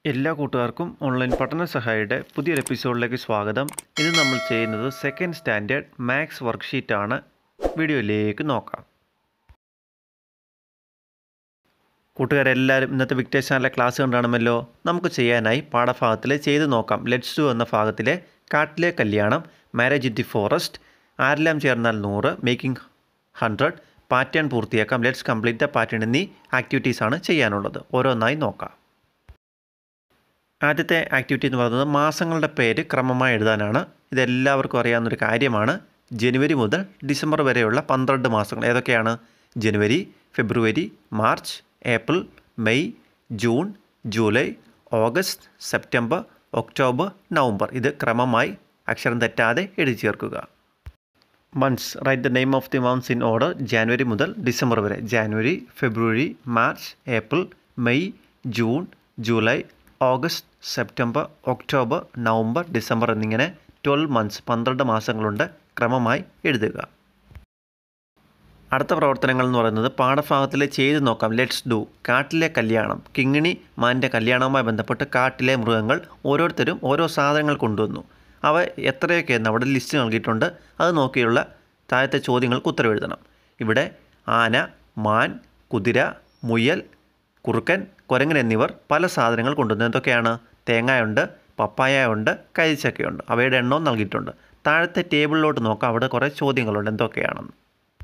എല്ലാ കൂട്ടുകാർക്കും ഓൺലൈൻ പഠന സഹായിയുടെ പുതിയൊരു എപ്പിസോഡിലേക്ക് സ്വാഗതം ഇന്ന് നമ്മൾ ചെയ്യുന്നത് സെക്കൻഡ് സ്റ്റാൻഡേർഡ് മാത്സ് വർക്ക്ഷീറ്റാണ് വീഡിയോയിലേക്ക് നോക്കാം കൂട്ടുകാരെല്ലാവരും ഇന്നത്തെ വിക്ടേഴ്സ് ചാനലിലെ ക്ലാസ് കണ്ടാണമല്ലോ നമുക്ക് ചെയ്യാനായി പാഠഭാഗത്തിലെ ചെയ്ത് നോക്കാം ലെറ്റ്സ് ഡു എന്ന ഭാഗത്തിലെ കാട്ടിലെ കല്യാണം മാരേജ് ഇൻ ദി ഫോറസ്റ്റ് ആരെല്ലാം ചേർന്നാൽ നൂറ് മേക്കിംഗ് ഹൺഡ്രഡ് പാറ്റേൺ പൂർത്തിയാക്കാം ലെറ്റ്സ് കംപ്ലീറ്റ് ദ പാറ്റേൺ എന്നീ ആക്ടിവിറ്റീസാണ് ചെയ്യാനുള്ളത് ഓരോന്നായി നോക്കാം ആദ്യത്തെ ആക്ടിവിറ്റി എന്ന് പറയുന്നത് മാസങ്ങളുടെ പേര് ക്രമമായി എഴുതാനാണ് ഇതെല്ലാവർക്കും അറിയാവുന്നൊരു കാര്യമാണ് ജനുവരി മുതൽ ഡിസംബർ വരെയുള്ള പന്ത്രണ്ട് മാസങ്ങൾ ഏതൊക്കെയാണ് ജനുവരി ഫെബ്രുവരി March April May June July August September October നവംബർ ഇത് ക്രമമായി അക്ഷരം തെറ്റാതെ എഴുതി ചേർക്കുക months write the name of the months in order January മുതൽ ഡിസംബർ വരെ January February March April May June July August September October November December എന്നിങ്ങനെ ട്വൽവ് മന്ത്സ് പന്ത്രണ്ട് മാസങ്ങളുണ്ട് ക്രമമായി എഴുതുക അടുത്ത പ്രവർത്തനങ്ങൾ എന്ന് പറയുന്നത് പാഠഭാഗത്തിലെ ചെയ്തു നോക്കാം ലെറ്റ്സ് ഡു കാട്ടിലെ കല്യാണം കിങ്ങിണി മാൻ്റെ കല്യാണവുമായി ബന്ധപ്പെട്ട് കാട്ടിലെ മൃഗങ്ങൾ ഓരോരുത്തരും ഓരോ സാധനങ്ങൾ കൊണ്ടുവന്നു അവ എത്രയൊക്കെയെന്ന് അവിടെ ലിസ്റ്റ് നൽകിയിട്ടുണ്ട് അത് നോക്കിയുള്ള താഴത്തെ ചോദ്യങ്ങൾക്ക് ഉത്തരവെഴുതണം ഇവിടെ ആന മാൻ കുതിര മുയൽ കുറുക്കൻ കുരങ്ങൻ എന്നിവർ പല സാധനങ്ങൾ കൊണ്ടുവന്നു എന്തൊക്കെയാണ് തേങ്ങയുണ്ട് പപ്പായ ഉണ്ട് കരിച്ചക്കയുണ്ട് അവയുടെ എണ്ണവും നൽകിയിട്ടുണ്ട് താഴത്തെ ടേബിളിലോട്ട് നോക്കാം അവിടെ കുറേ ചോദ്യങ്ങളുണ്ട് എന്തൊക്കെയാണെന്ന്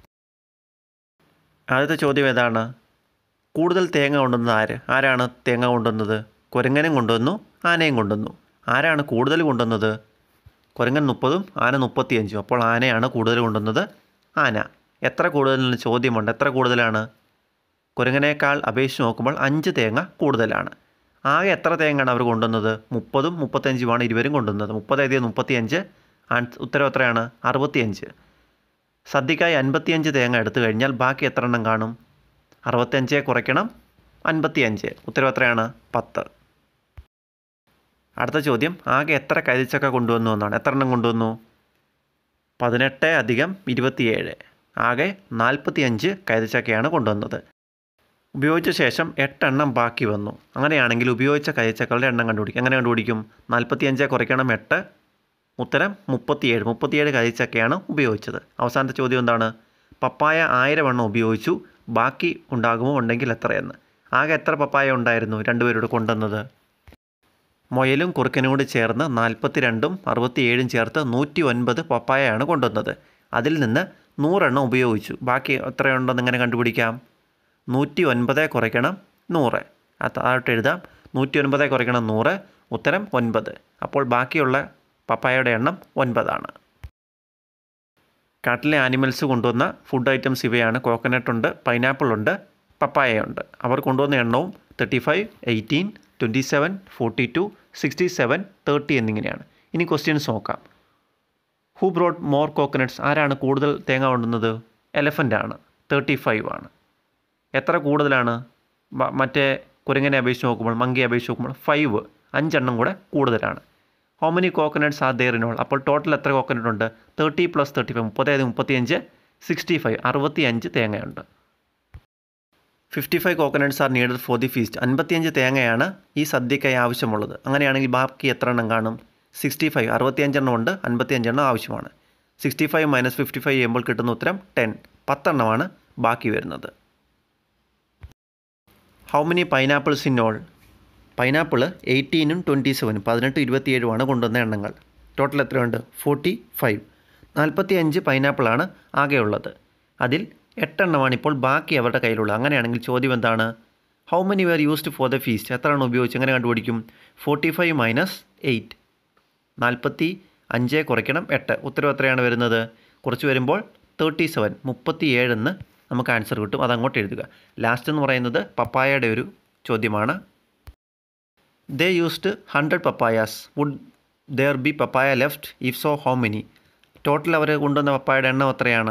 ആദ്യത്തെ ചോദ്യം ഏതാണ് കൂടുതൽ തേങ്ങ കൊണ്ടുവന്നത് ആര് ആരാണ് തേങ്ങ കൊണ്ടുവന്നത് കുരങ്ങനും കൊണ്ടുവന്നു ആനയും കൊണ്ടുവന്നു ആരാണ് കൂടുതൽ കൊണ്ടുവന്നത് കുരങ്ങൻ മുപ്പതും ആന മുപ്പത്തിയഞ്ചും അപ്പോൾ ആനയാണ് കൂടുതൽ കൊണ്ടുവന്നത് ആന എത്ര കൂടുതൽ ചോദ്യമുണ്ട് എത്ര കൂടുതലാണ് കുരങ്ങനേക്കാൾ അപേക്ഷിച്ച് നോക്കുമ്പോൾ അഞ്ച് തേങ്ങ കൂടുതലാണ് ആകെ എത്ര തേങ്ങയാണ് അവർ കൊണ്ടുവന്നത് മുപ്പതും മുപ്പത്തഞ്ചുമാണ് ഇരുവരും കൊണ്ടുവന്നത് മുപ്പത് എഴുതിയത് മുപ്പത്തിയഞ്ച് ഉത്തരം എത്രയാണ് അറുപത്തിയഞ്ച് സദ്യക്കായി അൻപത്തിയഞ്ച് തേങ്ങ എടുത്തു കഴിഞ്ഞാൽ ബാക്കി എത്ര എണ്ണം കാണും അറുപത്തഞ്ച് കുറയ്ക്കണം അൻപത്തിയഞ്ച് ഉത്തരം എത്രയാണ് പത്ത് അടുത്ത ചോദ്യം ആകെ എത്ര കരിച്ചക്ക കൊണ്ടുവന്നു എന്നാണ് എത്ര എണ്ണം കൊണ്ടുവന്നു പതിനെട്ട് അധികം ഇരുപത്തിയേഴ് ആകെ നാൽപ്പത്തിയഞ്ച് കരിച്ചക്കയാണ് കൊണ്ടുവന്നത് ഉപയോഗിച്ച ശേഷം എട്ടെണ്ണം ബാക്കി വന്നു അങ്ങനെയാണെങ്കിൽ ഉപയോഗിച്ച കരിച്ചക്കളുടെ എണ്ണം കണ്ടുപിടിക്കും എങ്ങനെ കണ്ടുപിടിക്കും നാൽപ്പത്തിയഞ്ച് കുറയ്ക്കണം എട്ട് ഉത്തരം മുപ്പത്തിയേഴ് മുപ്പത്തിയേഴ് കരിച്ചക്കയാണ് ഉപയോഗിച്ചത് അവസാനത്തെ ചോദ്യം എന്താണ് പപ്പായ ആയിരം എണ്ണം ഉപയോഗിച്ചു ബാക്കി ഉണ്ടാകുമോ ഉണ്ടെങ്കിൽ എത്രയെന്ന് ആകെ എത്ര പപ്പായ ഉണ്ടായിരുന്നു രണ്ടുപേരോട് കൊണ്ടുവന്നത് മൊയലും കുറുക്കനും കൂടി ചേർന്ന് നാൽപ്പത്തി രണ്ടും അറുപത്തിയേഴും ചേർത്ത് നൂറ്റി ഒൻപത് പപ്പായയാണ് കൊണ്ടുവന്നത് അതിൽ നിന്ന് നൂറെണ്ണം ഉപയോഗിച്ചു ബാക്കി എത്രയുണ്ടെന്ന് എങ്ങനെ കണ്ടുപിടിക്കാം നൂറ്റി ഒൻപത് കുറയ്ക്കണം നൂറ് താഴോട്ട് എഴുതാം നൂറ്റി ഒൻപത് കുറയ്ക്കണം നൂറ് ഉത്തരം ഒൻപത് അപ്പോൾ ബാക്കിയുള്ള പപ്പായയുടെ എണ്ണം ഒൻപതാണ് കാട്ടിലെ ആനിമൽസ് കൊണ്ടുവന്ന ഫുഡ് ഐറ്റംസ് ഇവയാണ് കോക്കനട്ട് ഉണ്ട് പൈനാപ്പിൾ ഉണ്ട് പപ്പായയുണ്ട് അവർ കൊണ്ടുവന്ന എണ്ണവും thirty five eighteen twenty seven forty two sixty seven thirty എന്നിങ്ങനെയാണ് ഇനി ക്വസ്റ്റ്യൻസ് നോക്കാം ഹൂ ബ്രോഡ് മോർ കോക്കനട്ട്സ് ആരാണ് കൂടുതൽ തേങ്ങ കൊണ്ടുവന്നത് എലഫൻ്റ് ആണ് തേർട്ടി ഫൈവ് ആണ് എത്ര കൂടുതലാണ് മറ്റേ കുരങ്ങനെ അപേക്ഷിച്ച് നോക്കുമ്പോൾ മങ്കിയെ അപേക്ഷിച്ച് നോക്കുമ്പോൾ ഫൈവ് അഞ്ചെണ്ണം കൂടെ കൂടുതലാണ് how many coconuts are there in all അപ്പോൾ ടോട്ടൽ എത്ര കോക്കനട്ട് ഉണ്ട് തേർട്ടി പ്ലസ് തേർട്ടി ഫൈവ് മുപ്പത്തൈത് മുപ്പത്തിയഞ്ച് സിക്സ്റ്റി ഫൈവ് അറുപത്തി അഞ്ച് തേങ്ങയുണ്ട് fifty five coconuts are needed for the feast അൻപത്തിയഞ്ച് തേങ്ങയാണ് ഈ സദ്യക്കായി ആവശ്യമുള്ളത് അങ്ങനെയാണെങ്കിൽ ബാക്കി എത്ര എണ്ണം കാണും സിക്സ്റ്റി ഫൈവ് അറുപത്തിയഞ്ചെണ്ണം ഉണ്ട് അൻപത്തിയഞ്ചെണ്ണം ആവശ്യമാണ് sixty five minus fifty five ചെയ്യുമ്പോൾ കിട്ടുന്ന ഉത്തരം ടെൻ പത്തെണ്ണമാണ് ബാക്കി വരുന്നത് how many pineapples in all pineapple എയ്റ്റീനും ട്വൻറ്റി സെവനും പതിനെട്ട് ഇരുപത്തിയേഴുമാണ് കൊണ്ടുവന്ന എണ്ണങ്ങൾ ടോട്ടൽ എത്രയുണ്ട് ഫോർട്ടി ഫൈവ് നാൽപ്പത്തി അഞ്ച് പൈനാപ്പിളാണ് ആകെയുള്ളത് അതിൽ എട്ടെണ്ണമാണ് ഇപ്പോൾ ബാക്കി അവരുടെ കയ്യിലുള്ളത് അങ്ങനെയാണെങ്കിൽ ചോദ്യം എന്താണ് how many were used for the feast എത്ര എണ്ണം ഉപയോഗിച്ച് എങ്ങനെ കണ്ടുപിടിക്കും ഫോർട്ടി ഫൈവ് മൈനസ് എയ്റ്റ് നാൽപ്പത്തി അഞ്ച് കുറയ്ക്കണം എട്ട് ഉത്തരം എത്രയാണ് വരുന്നത് കുറച്ച് വരുമ്പോൾ തേർട്ടി സെവൻ മുപ്പത്തി ഏഴെന്ന് നമുക്ക് ആൻസർ കിട്ടും അത് അങ്ങോട്ട് എഴുതുക ലാസ്റ്റ് എന്ന് പറയുന്നത് പപ്പായയുടെ ഒരു ചോദ്യമാണ് they used hundred papayas would there be papaya left if so how many total അവർ കൊണ്ടുവന്ന പപ്പായയുടെ എണ്ണം എത്രയാണ്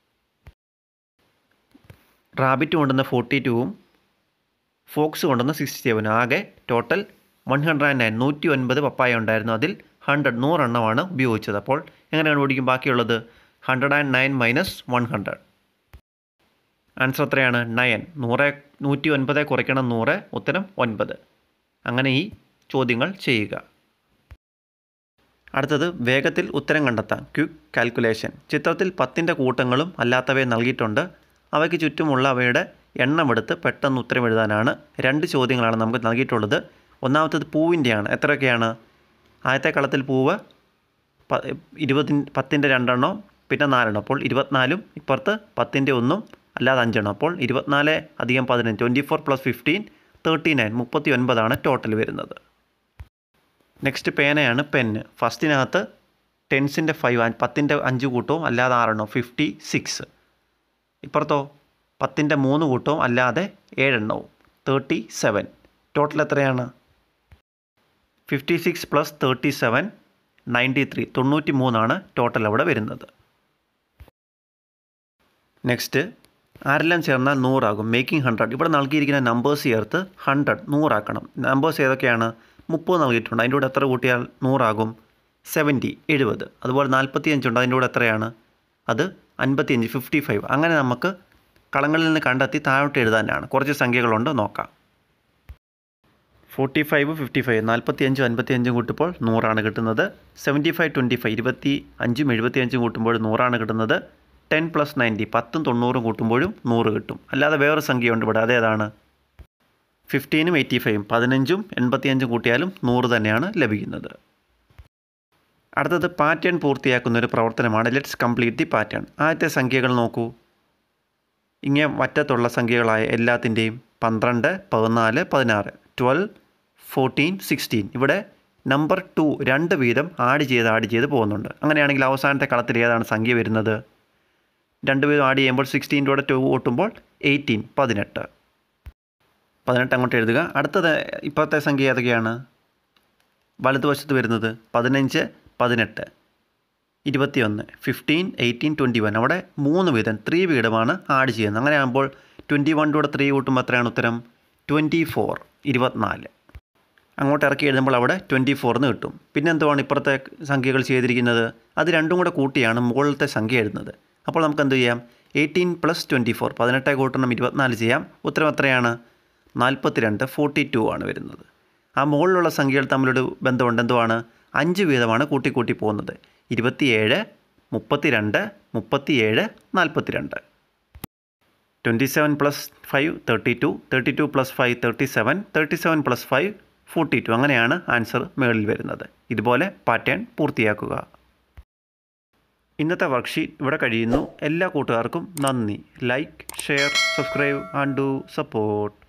റാബിറ്റ് കൊണ്ടുവന്ന ഫോർട്ടി ടൂവും ഫോക്സ് കൊണ്ടുവന്ന സിക്സ്റ്റി സെവനും ആകെ total one hundred and nine നൂറ്റി ഒൻപത് പപ്പായ ഉണ്ടായിരുന്നു അതിൽ ഹൺഡ്രഡ് നൂറെണ്ണമാണ് ഉപയോഗിച്ചത് അപ്പോൾ എങ്ങനെ കണ്ടുപിടിക്കും ബാക്കിയുള്ളത് hundred and nine minus one hundred answer എത്രയാണ് നയൻ നൂറ് നൂറ്റി ഒൻപത് കുറയ്ക്കണം നൂറ് ഉത്തരം ഒൻപത് അങ്ങനെ ഈ ചോദ്യങ്ങൾ ചെയ്യുക അടുത്തത് വേഗത്തിൽ ഉത്തരം കണ്ടെത്താം ക്വിക്ക് കാൽക്കുലേഷൻ ചിത്രത്തിൽ പത്തിൻ്റെ കൂട്ടങ്ങളും അല്ലാത്തവയെ നൽകിയിട്ടുണ്ട് അവയ്ക്ക് ചുറ്റുമുള്ള അവയുടെ എണ്ണമെടുത്ത് പെട്ടെന്ന് ഉത്തരം എഴുതാനാണ് രണ്ട് ചോദ്യങ്ങളാണ് നമുക്ക് നൽകിയിട്ടുള്ളത് ഒന്നാമത്തത് പൂവിൻ്റെയാണ് എത്രയൊക്കെയാണ് ആദ്യത്തെ കളത്തിൽ പൂവ് പ ഇരുപതി പത്തിൻ്റെ രണ്ടെണ്ണം പിന്നെ നാലെണ്ണം അപ്പോൾ ഇരുപത്തിനാലും ഇപ്പുറത്ത് പത്തിൻ്റെ ഒന്നും അല്ലാതെ അഞ്ചെണ്ണം അപ്പോൾ ഇരുപത്തിനാല് അധികം പതിനഞ്ച് twenty four plus fifteen thirty nine മുപ്പത്തി ഒൻപതാണ് ടോട്ടൽ വരുന്നത് നെക്സ്റ്റ് പേനയാണ് പെന്ന് ഫസ്റ്റിനകത്ത് ടെൻസിൻ്റെ ഫൈവ് പത്തിൻ്റെ അഞ്ച് കൂട്ടവും അല്ലാതെ ആറെണ്ണം ഫിഫ്റ്റി സിക്സ് ഇപ്പുറത്തോ പത്തിൻ്റെ മൂന്ന് കൂട്ടവും അല്ലാതെ ഏഴെണ്ണവും തേർട്ടി സെവൻ ടോട്ടൽ എത്രയാണ് fifty six plus thirty seven ninety three തൊണ്ണൂറ്റി മൂന്നാണ് ടോട്ടൽ അവിടെ വരുന്നത് നെക്സ്റ്റ് ആരെല്ലാം ചേർന്നാൽ നൂറാകും മേക്കിംഗ് ഹൺഡ്രഡ് ഇവിടെ നൽകിയിരിക്കുന്ന നമ്പേഴ്സ് ചേർത്ത് ഹൺഡ്രഡ് നൂറാക്കണം നമ്പേഴ്സ് ഏതൊക്കെയാണ് മുപ്പത് നൽകിയിട്ടുണ്ട് അതിൻ്റെ കൂടെ എത്ര കൂട്ടിയാൽ നൂറാകും സെവൻറ്റി എഴുപത് അതുപോലെ നാൽപ്പത്തി അഞ്ചുണ്ട് അതിൻ്റെ കൂടെ എത്രയാണ് അത് അൻപത്തിയഞ്ച് ഫിഫ്റ്റി ഫൈവ് അങ്ങനെ നമുക്ക് കളങ്ങളിൽ നിന്ന് കണ്ടെത്തി താഴോട്ട് എഴുതാനാണ് കുറച്ച് സംഖ്യകളുണ്ട് നോക്കാം ഫോർട്ടി ഫൈവ് ഫിഫ്റ്റി ഫൈവ് നാൽപ്പത്തി അഞ്ചും അൻപത്തി അഞ്ചും കൂട്ടുമ്പോൾ നൂറാണ് കിട്ടുന്നത് സെവൻറ്റി ഫൈവ് ട്വൻറ്റി ഫൈവ് ഇരുപത്തി അഞ്ചും എഴുപത്തി അഞ്ചും കൂട്ടുമ്പോൾ നൂറാണ് കിട്ടുന്നത് ടെൻ പ്ലസ് നയൻറ്റി പത്തും തൊണ്ണൂറും കൂട്ടുമ്പോഴും നൂറ് കിട്ടും അല്ലാതെ വേറൊരു സംഖ്യയുണ്ട് ഇവിടെ അതേതാണ് ഫിഫ്റ്റീനും എയ്റ്റി ഫൈവും പതിനഞ്ചും എൺപത്തിയഞ്ചും കൂട്ടിയാലും നൂറ് തന്നെയാണ് ലഭിക്കുന്നത് അടുത്തത് പാറ്റേൺ പൂർത്തിയാക്കുന്ന ഒരു പ്രവർത്തനമാണ് ലെറ്റ്സ് കംപ്ലീറ്റ് ദി പാറ്റേൺ ആദ്യത്തെ സംഖ്യകൾ നോക്കൂ ഇങ്ങനെ വറ്റത്തുള്ള സംഖ്യകളായ എല്ലാത്തിൻ്റെയും പന്ത്രണ്ട് പതിനാല് പതിനാറ് ട്വൽവ് ഫോർട്ടീൻ സിക്സ്റ്റീൻ ഇവിടെ നമ്പർ ടു രണ്ട് വീതം ആഡ് ചെയ്ത് ആഡ് ചെയ്ത് പോകുന്നുണ്ട് അങ്ങനെയാണെങ്കിൽ അവസാനത്തെ കളത്തിൽ ഏതാണ് സംഖ്യ വരുന്നത് രണ്ട് വീതം ആഡ് ചെയ്യുമ്പോൾ സിക്സ്റ്റീൻ്റെ കൂടെ ടു കൂട്ടുമ്പോൾ എയ്റ്റീൻ പതിനെട്ട് പതിനെട്ട് അങ്ങോട്ട് എഴുതുക അടുത്തത് ഇപ്പോഴത്തെ സംഖ്യ ഏതൊക്കെയാണ് വലതുവശത്ത് വരുന്നത് പതിനഞ്ച് പതിനെട്ട് ഇരുപത്തിയൊന്ന് ഫിഫ്റ്റീൻ എയ്റ്റീൻ ട്വൻറ്റി വൺ അവിടെ മൂന്ന് വീതം ത്രീ വീതമാണ് ആഡ് ചെയ്യുന്നത് അങ്ങനെ ആകുമ്പോൾ ട്വൻറ്റി വണ്ണിൻ്റെ കൂടെ ത്രീ കൂട്ടുമ്പോൾ എത്രയാണ് ഉത്തരം ട്വൻറ്റി ഫോർ ഇരുപത്തിനാല് അങ്ങോട്ട് ഇറക്കി എഴുതുമ്പോൾ അവിടെ ട്വൻറ്റി ഫോർന്ന് കിട്ടും പിന്നെ എന്തുവാണ് ഇപ്പുറത്തെ സംഖ്യകൾ ചെയ്തിരിക്കുന്നത് അത് രണ്ടും കൂടെ കൂട്ടിയാണ് മുകളിലത്തെ സംഖ്യ എഴുതുന്നത് അപ്പോൾ നമുക്ക് എന്ത് ചെയ്യാം എയ്റ്റീൻ പ്ലസ് ട്വൻറ്റി ഫോർ പതിനെട്ട് കൂട്ടണം ഇരുപത്തിനാല് ചെയ്യാം ഉത്തരം എത്രയാണ് നാൽപ്പത്തിരണ്ട് ഫോർട്ടി ടു ആണ് വരുന്നത് ആ മുകളിലുള്ള സംഖ്യകൾ തമ്മിലൊരു ബന്ധമുണ്ട് എന്തുവാണ് അഞ്ച് വീതമാണ് കൂട്ടി കൂട്ടി പോകുന്നത് ഇരുപത്തിയേഴ് മുപ്പത്തിരണ്ട് മുപ്പത്തിയേഴ് നാൽപ്പത്തിരണ്ട് twenty seven plus five thirty two thirty two plus five thirty seven thirty seven plus five forty two അങ്ങനെയാണ് ആൻസർ മുകളിൽ വരുന്നത് ഇതുപോലെ പാറ്റേൺ പൂർത്തിയാക്കുക ഇന്നത്തെ വർക്ക്ഷീറ്റ് ഇവിടെ കഴിയുന്നു എല്ലാ കൂട്ടുകാർക്കും നന്ദി like share subscribe and do support